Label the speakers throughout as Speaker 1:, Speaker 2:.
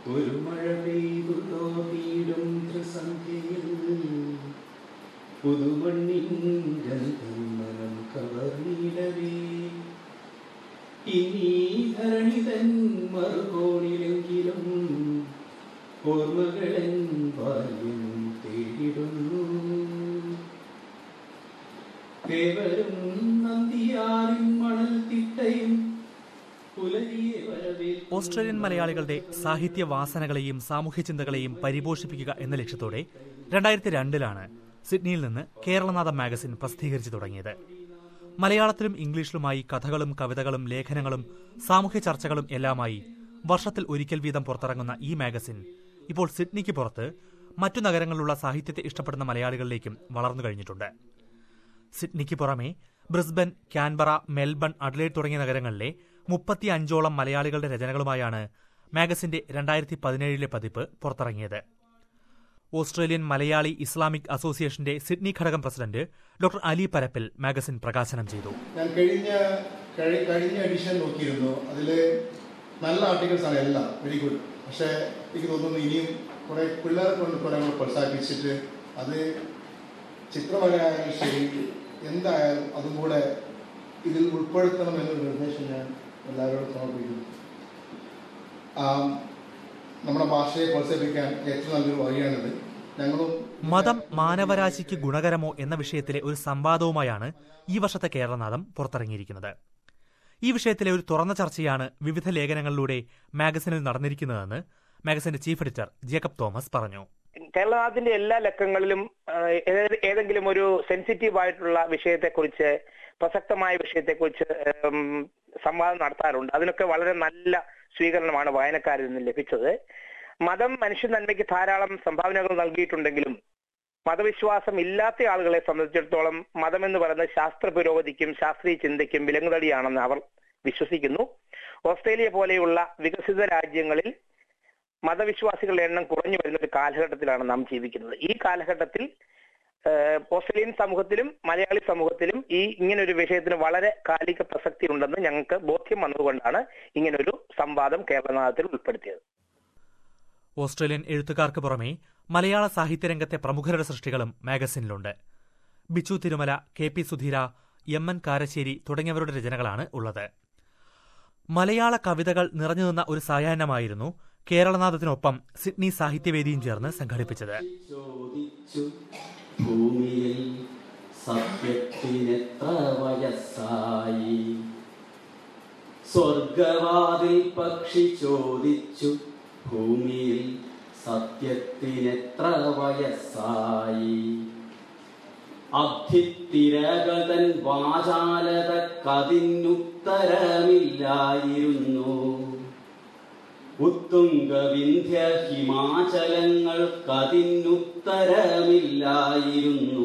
Speaker 1: ഒരു മഴ പെയ്തു തോന്നിയിടും ത്രിസന്ധ്യയിൽ പുതുമണ്ണിൻ ഗന്ധം മനം കവർന്നിടവേ ഇനി ധരണി തൻ മറുകോണിലെങ്കിലും ഓർമ്മകളൻ ബാല്യം തേടിടുന്നു തേവരും നന്ദിയാറിൻ മണൽ തിട്ടയും പുലരിയെ വരവേൽക്കുന്നു
Speaker 2: ഓസ്ട്രേലിയൻ മലയാളികളുടെ സാഹിത്യ വാസനകളെയും സാമൂഹ്യ ചിന്തകളെയും പരിപോഷിപ്പിക്കുക എന്ന ലക്ഷ്യത്തോടെ രണ്ടായിരത്തി രണ്ടിലാണ് സിഡ്നിയിൽ നിന്ന് കേരളനാഥം മാഗസിൻ പ്രസിദ്ധീകരിച്ചു തുടങ്ങിയത് മലയാളത്തിലും ഇംഗ്ലീഷിലുമായി കഥകളും കവിതകളും ലേഖനങ്ങളും സാമൂഹ്യ ചർച്ചകളും എല്ലാമായി വർഷത്തിൽ ഒരിക്കൽ വീതം പുറത്തിറങ്ങുന്ന ഈ മാഗസിൻ ഇപ്പോൾ സിഡ്നിക്ക് പുറത്ത് മറ്റു നഗരങ്ങളിലുള്ള സാഹിത്യത്തെ ഇഷ്ടപ്പെടുന്ന മലയാളികളിലേക്കും വളർന്നു കഴിഞ്ഞിട്ടുണ്ട് സിഡ്നിക്ക് പുറമെ ബ്രിസ്ബൻ കാൻബറ മെൽബൺ അഡ്ലേഡ് തുടങ്ങിയ നഗരങ്ങളിലെ മുപ്പത്തി അഞ്ചോളം മലയാളികളുടെ രചനകളുമായാണ് മാഗസിന്റെ രണ്ടായിരത്തി പതിനേഴിലെ പതിപ്പ് പുറത്തിറങ്ങിയത് ഓസ്ട്രേലിയൻ മലയാളി ഇസ്ലാമിക് അസോസിയേഷന്റെ സിഡ്നി ഘടകം president doctor Ali Parappil magazine പ്രകാശനം ചെയ്തു
Speaker 3: ഞാൻ കഴിഞ്ഞ കഴി- കഴിഞ്ഞ എഡിഷൻ നോക്കിയിരുന്നു അതിൽ നല്ല ആർട്ടിക്കിൾസ് ആണ് എല്ലാം വെരി ഗുഡ് പക്ഷേ എനിക്ക് തോന്നുന്നു ഇനിയും കുറേ പിള്ളേരെ കൊണ്ട് കുറേ കൂടെ പ്രോത്സാഹിപ്പിച്ചിട്ട് അത് ചിത്രമലയായാലും ശരി എന്തായാലും അതും കൂടെ ഇതിൽ ഉൾപ്പെടുത്തണം എന്നൊരു നിർദ്ദേശം ഞാൻ എല്ലാവരോടും സമർപ്പിക്കുന്നു ആം, നമ്മുടെ ഭാഷയെ പ്രോത്സാഹിപ്പിക്കാൻ ഏറ്റവും നല്ലൊരു വഴിയാണിത് ഞങ്ങളും
Speaker 2: മതം മാനവരാശിക്ക് ഗുണകരമോ എന്ന വിഷയത്തിലെ ഒരു സംവാദവുമായാണ് ഈ വർഷത്തെ കേരളനാഥം പുറത്തിറങ്ങിയിരിക്കുന്നത് ഈ വിഷയത്തിലെ ഒരു തുറന്ന ചർച്ചയാണ് വിവിധ ലേഖനങ്ങളിലൂടെ മാഗസിനിൽ നടന്നിരിക്കുന്നതെന്ന് മാഗസിന്റെ ചീഫ് എഡിറ്റർ ജേക്കബ് തോമസ് പറഞ്ഞു
Speaker 4: കേരളനാഥിന്റെ എല്ലാ ലക്കങ്ങളിലും ആ, ഏത് ഏതെങ്കിലും ഒരു സെൻസിറ്റീവ് ആയിട്ടുള്ള വിഷയത്തെക്കുറിച്ച് പ്രസക്തമായ വിഷയത്തെക്കുറിച്ച് ഉം, സംവാദം നടത്താറുണ്ട് അതിനൊക്കെ വളരെ നല്ല സ്വീകരണമാണ് വായനക്കാരിൽ നിന്ന് ലഭിച്ചത് മതം മനുഷ്യ നന്മയ്ക്ക് ധാരാളം സംഭാവനകൾ നൽകിയിട്ടുണ്ടെങ്കിലും മതവിശ്വാസം ഇല്ലാത്ത ആളുകളെ സംബന്ധിച്ചിടത്തോളം മതം എന്ന് പറയുന്നത് ശാസ്ത്ര പുരോഗതിക്കും ശാസ്ത്രീയ ചിന്തയ്ക്കും വിലങ്ങുതടിയാണെന്ന് അവർ വിശ്വസിക്കുന്നു ഓസ്ട്രേലിയ പോലെയുള്ള വികസിത രാജ്യങ്ങളിൽ മതവിശ്വാസികളുടെ എണ്ണം കുറഞ്ഞു വരുന്ന ഒരു കാലഘട്ടത്തിലാണ് നാം ജീവിക്കുന്നത് ഈ കാലഘട്ടത്തിൽ ഏഹ്, ഓസ്ട്രേലിയൻ സമൂഹത്തിലും മലയാളി സമൂഹത്തിലും ഈ ഇങ്ങനൊരു വിഷയത്തിന് വളരെ കാലിക പ്രസക്തി ഉണ്ടെന്ന് ഞങ്ങൾക്ക് ബോധ്യം വന്നതുകൊണ്ടാണ് ഇങ്ങനൊരു സംവാദം കേരളനാഥത്തിൽ ഉൾപ്പെടുത്തിയത്
Speaker 2: ഓസ്ട്രേലിയൻ എഴുത്തുകാർക്ക് പുറമെ മലയാള സാഹിത്യരംഗത്തെ പ്രമുഖരുടെ സൃഷ്ടികളും മാഗസിനിലുണ്ട് Bichu Thirumala K P Sudheera M N Karassery തുടങ്ങിയവരുടെ രചനകളാണ് ഉള്ളത് മലയാള കവിതകൾ നിറഞ്ഞുനിന്ന ഒരു സായാഹ്നമായിരുന്നു കേരളനാഥത്തിനൊപ്പം സിഡ്നി സാഹിത്യവേദിയും ചേർന്ന് സംഘടിപ്പിച്ചത്
Speaker 1: ചോദിച്ചു ഭൂമിയിൽ സത്യത്തിനെത്ര വയസ്സായി സ്വർഗവാതിൽ പക്ഷി ചോദിച്ചു ഭൂമിയിൽ സത്യത്തിനെത്ര വയസ്സായി അബ്ധിത്തിരകതൻ വാചാലതക്കതിനുത്തരമില്ലായിരുന്നു ഉത്തുംഗവിന്ധ്യ ഹിമാചലങ്ങൾക്കതിനുത്തരമില്ലായിരുന്നു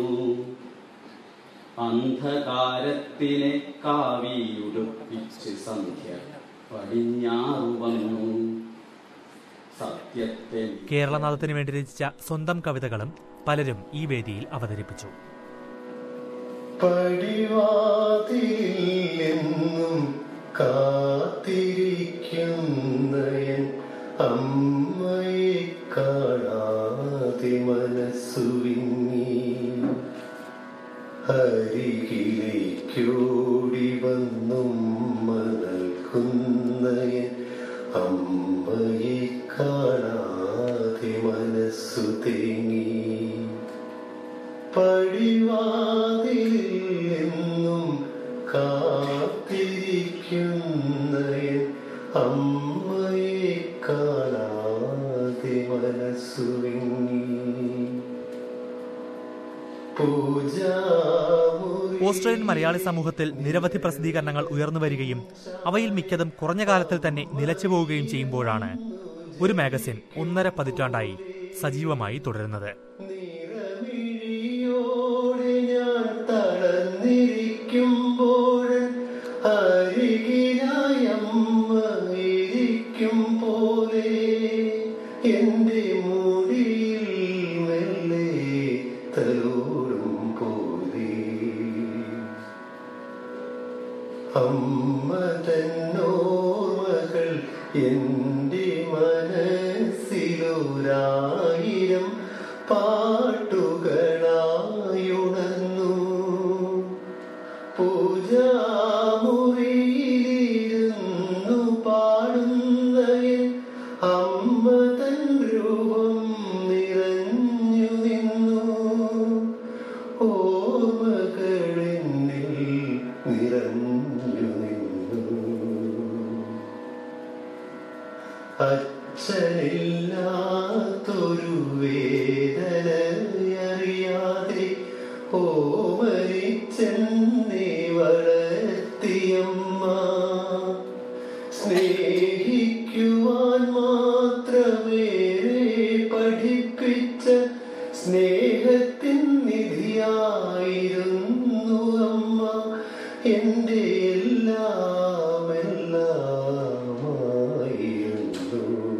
Speaker 1: അന്ധകാരത്തിനെ കാവിയുടുപ്പിച്ച് സന്ധ്യ പടിഞ്ഞാറു വന്നു സത്യത്തെ
Speaker 2: കേരളനാഥത്തിന് വേണ്ടി രചിച്ച സ്വന്തം കവിതകളും പലരും ഈ വേദിയിൽ അവതരിപ്പിച്ചു
Speaker 5: പടിവാതിലെന്നും കാത്തിരിക്കുന്നയൻ അമ്മയെ കാണാതെ മനസ്സു വിങ്ങി അരികിലേക്കോടി വന്നും നൽകുന്നയൻ അമ്മയെ കാണാതെ മനസ്സു തേങ്ങി പടിവാതിൽ എന്നും കാത്തിരിക്കുന്നയൻ അമ്മയെ കാണാതെ മനസ്സുവിങ്ങി പൂജാമുറി
Speaker 2: ഓസ്ട്രേലിയൻ മലയാളി സമൂഹത്തിൽ നിരവധി പ്രസിദ്ധീകരണങ്ങൾ ഉയർന്നു വരികയും അവയിൽ മിക്കതും കുറഞ്ഞ കാലത്തിൽ തന്നെ നിലച്ചു പോവുകയും ചെയ്യുമ്പോഴാണ് ഒരു മാഗസിൻ ഒന്നര പതിറ്റാണ്ടായി സജീവമായി തുടരുന്നത്
Speaker 5: നിറമിഴിയോടെ ഞാൻ തളർന്നിരിക്കുമ്പോൾ അരികിലായി അമ്മ ഇരിക്കും പോലെ എന്റെ മുടിയിൽ മെല്ലെ തലോടും പോലെ അമ്മ തന്നോർമകൾ എന്റെ മനസ്സിൽ മനസ്സിലൊരായിരം പാട്ടുകളായുണർന്നു പൂജാമുറിയിലിരുന്നു പാടുന്ന എൻ അമ്മ തൻ രൂപം നിറഞ്ഞു നിന്നു ഓർമ്മകളിന്നിൽ നിറഞ്ഞു നിന്നു അച്ഛനില്ലാത്തൊരു വേദനയറിയാതെ ഓമരിച്ചെന്നെ വളർത്തിയമ്മ സ്നേഹിക്കുവാൻ മാത്രമേറെ പഠിപ്പിച്ച സ്നേഹത്തിൻ നിധിയായിരുന്നു അമ്മ എൻ്റെ എല്ലാം എല്ലാമായിരുന്നു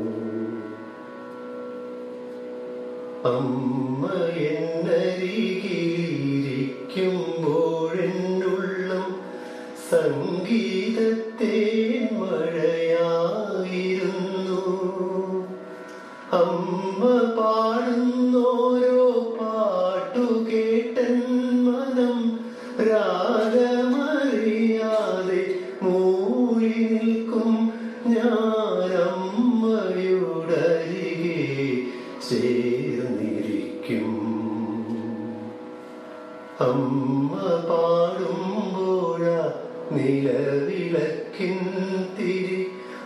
Speaker 5: അമ്മ എന്നരികിലിരിക്കുമ്പോഴെന്നുള്ളം സംഗീതത്തെ മഴയായിരുന്നു അമ്മ പാടുന്നോരോ പാട്ടു കേട്ടൻ മനം രാഗമറിയാതെ മൂളി നിൽക്കും ഞാൻ അമ്മയുടരികെ ചേർന്നിരിക്കും അമ്മ പാടുമ്പോഴ നിലവിളക്കിൻ തിരി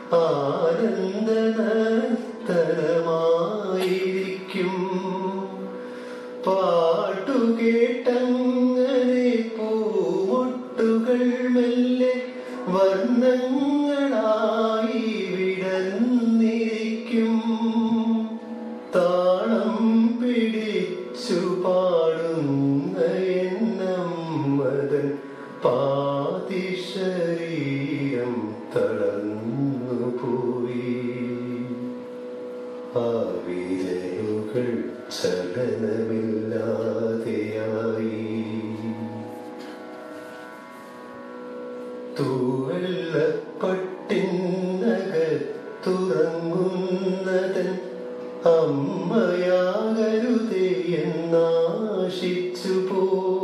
Speaker 5: ആനന്ദനത്തരമായിരിക്കും പാട്ടു കേട്ടങ്ങനെ പൂമൊട്ടുകൾ മെല്ലെ വർണ്ണങ്ങളായി വിടർന്നിരിക്കും താളം പിടിച്ചു പാടുന്ന എന്നമ്മതൻ പാതിശരീരം തളർന്നു പോയി ആ വിരലുകൾ ചലനമില്ലാതെയായി തൂവെള്ളപ്പട്ടിനകത്തുറങ്ങുന്നതൻ അമ്മയാകരുതേ എന്നാശിച്ചു പോ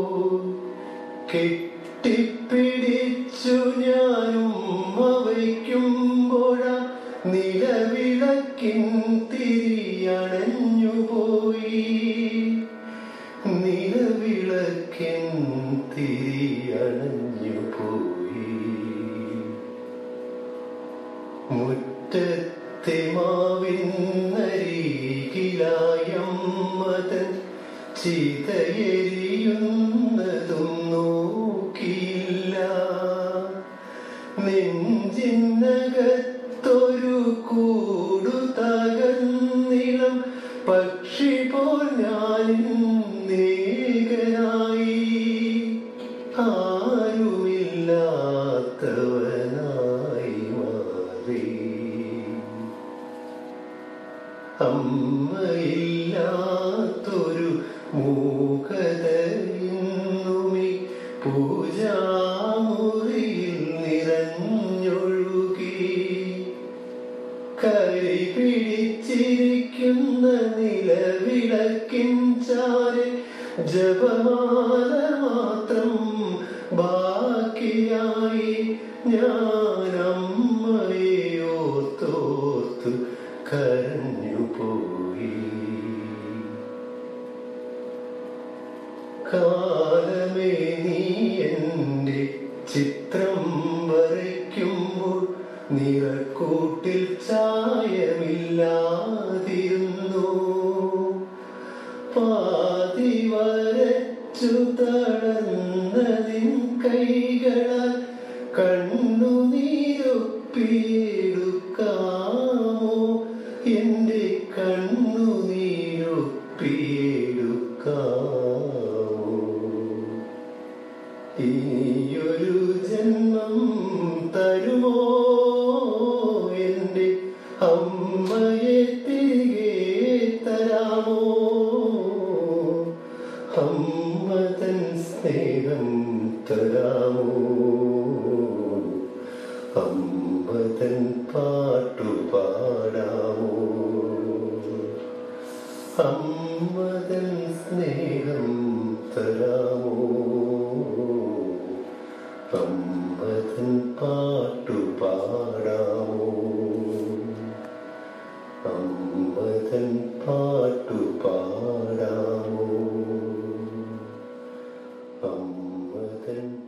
Speaker 5: കെട്ടിപ്പിടിച്ചു ഞാനും വയ്ക്കുമ്പോഴ നിലവിളക്കിൻ തിരിയണഞ്ഞു പോയി നിലവിളക്കിൻ തിരിയണഞ്ഞു പോയി മുറ്റത്തെ മാവിന്നരികിലായമ്മതൻ ചിതയെരിയുന്നതും നോക്കിയില്ല നെഞ്ചിനകത്തൊരു കൂടു തകർന്നിളം പക്ഷി പോൽ ഞാൻ നേകനായി ആരുമില്ലാത്തവനായി മാറി അമ്മയില്ലാത്തൊരു മൂകതയുമി പൂജാമുറിയിൽ നിറഞ്ഞൊഴുകി കരി പിടിച്ചിരിക്കുന്ന നിലവിളക്കിൻ ചാരെ ജപമാല മാത്രം ബാക്കിയായി ഞാൻ അമ്മയെ ഓർത്തോർത്ത് കരഞ്ഞു പോയി കാലമേ നീ എൻ്റെ ചിത്രം വരയ്ക്കുമ്പോൾ നിറക്കൂട്ടിൽ ചായമില്ലാതിരുന്നു പാതി വരച്ചു തടന്നതിൻ കൈകളാൽ കണ്ണുനീരൊപ്പിയെടുക്കാമോ എൻ്റെ കണ്ണുനീരൊപ്പിയെടുക്കാമോ ഇനിയൊരു ജന്മം തരുമോ എൻ്റെ അമ്മയെ തിരികെ തരാമോ അമ്മ തൻ സ്നേഹം തരാമോ അമ്മ തൻ പാട്ടു പാടാമോ അമ്മതൻ സ്നേഹം തരാമോ അമ്മതൻ പാട്ടു പാടാമോ അമ്മതൻ പാട്ടു പാടാമോ അമ്മതൻ